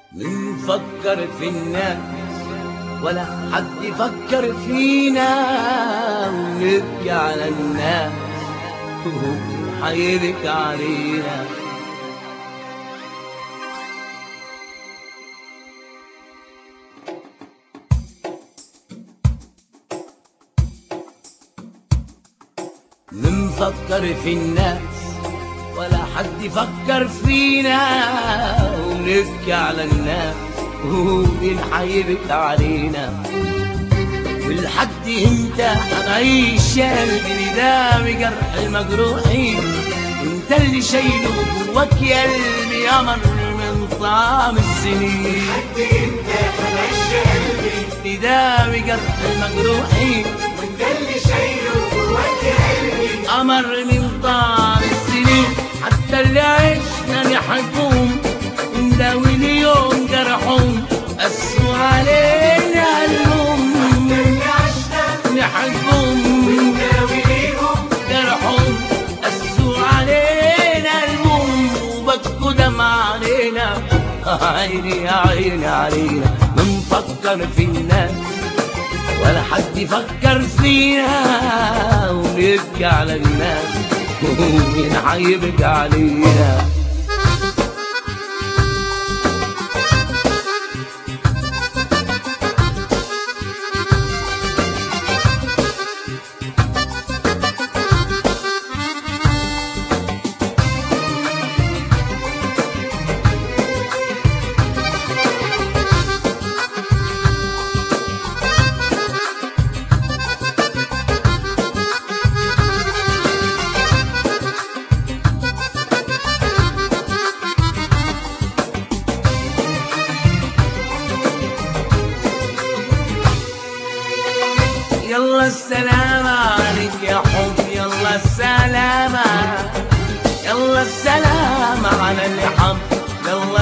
منفكر في الناس ولا حد يفكر فينا ونبكي على الناس وهم حيبكي علينا منفكر في الناس ولا حد يفكر فينا ونبكي على الناس ومين حيبكي علينا ولحد امتى هنعيش يا قلبي ده بجرح المجروحين انت اللي شايله جواك يا قلبي قمر من طعم السنين لحد امتى هنعيش يا قلبي ده بجرح المجروحين وانت اللي شايله جواك يا قلبي قمر من طعم السنين حتى اللي عشنا نحكم نداوي اليوم جرحهم قسوا علينا اللوم اللي عشنا نحكم ناوي ليهم جرحهم قسوا علينا الموم وبكوا دمع علينا عيني يا عيني علينا بنفكر في الناس ولا حد يفكر فينا ونبكي على الناس ومين حيبكي علينا يلا السلام عليك يا حب يلا السلامة يلا السلام على اللي حب يلا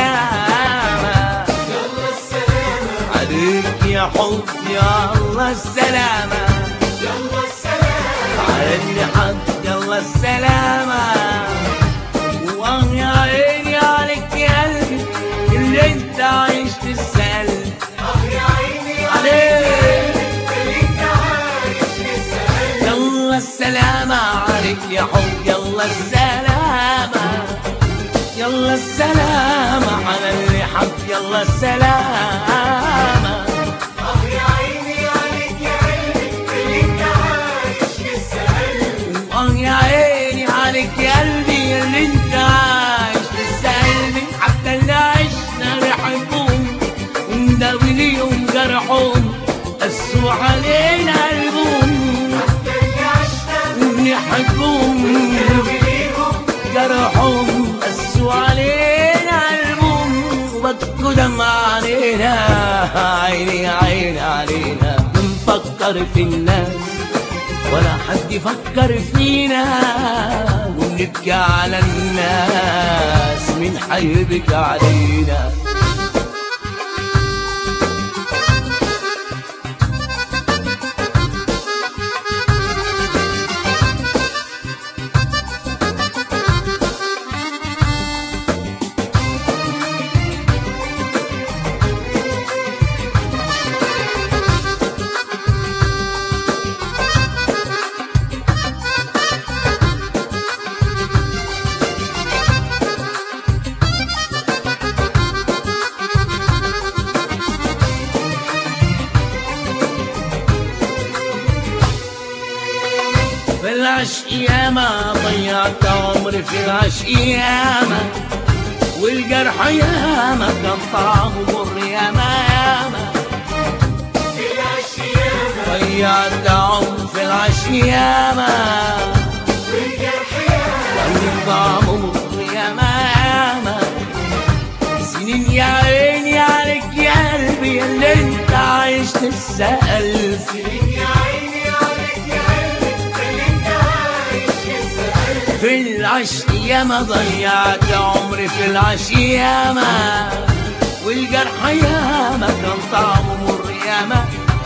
السلامة يلا السلامة عليك يا حب يلا السلامة يلا السلامة على اللي حب يلا السلامة واه يا عيني عليك يا قلبي اللي انت عايش تسأل اه يا عيني عليك اللي انت عايش لسه يلا السلامة عليك يا حب يلا السلامة يلا السلامة على اللي حب يلا السلامة اه يا عيني عليك يا قلبي اللي انت عايش لسه قلبي واه يا عيني عليك يا قلبي اللي انت عايش لسه قلبي حتى اللي عشنا ريحتهم ونداوي ليهم جرحهم قسوا علينا قلبهم اللي عشنا نحبهم ناوي ليهم جرحهم قسوا علينا قلبهم وبكوا دمع علينا عيني عيني علينا بنفكر في الناس ولا حد يفكر فينا ونبكي على الناس مين حيبكي علينا في العشق ياما ضيعت عمري في العشق ياما والجرح ياما كان طعمه مر ياما ياما في العشيامة ضيعت عمري في العشق ياما والجرح ياما كان طعمه مر ياما ياما سنين يا عيني عليك يا قلبي اللي انت عايش تسأل سنين يا عيني عليك يا قلبي اللي انت عايش لسه قلبي في العشق ياما ضيعت عمري في العشق ياما والجرح ياما كان طعمه مر ياما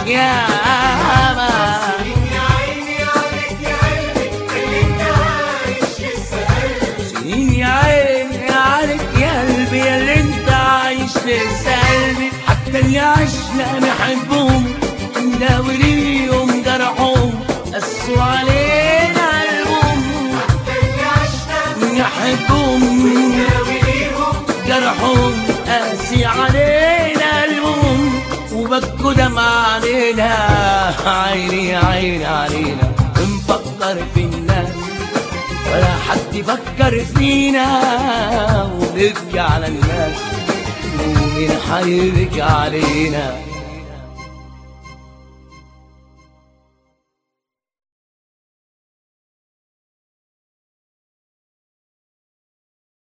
ياما سنين يا عيني عليك يا قلبي اللي انت عايش لسه قلبي سنين يا عيني عليك يا قلبي اللي انت عايش نحبهم نداوي ليهم جرحهم قسوا علينا قلبهم اللي عشنا نحبهم ناوي ليهم جرحهم قاسي علينا قلبهم وبكوا دمع علينا عيني عيني علينا بنفكر في الناس ولا حد يفكر فينا ونبكي على الناس ومين حيبكي علينا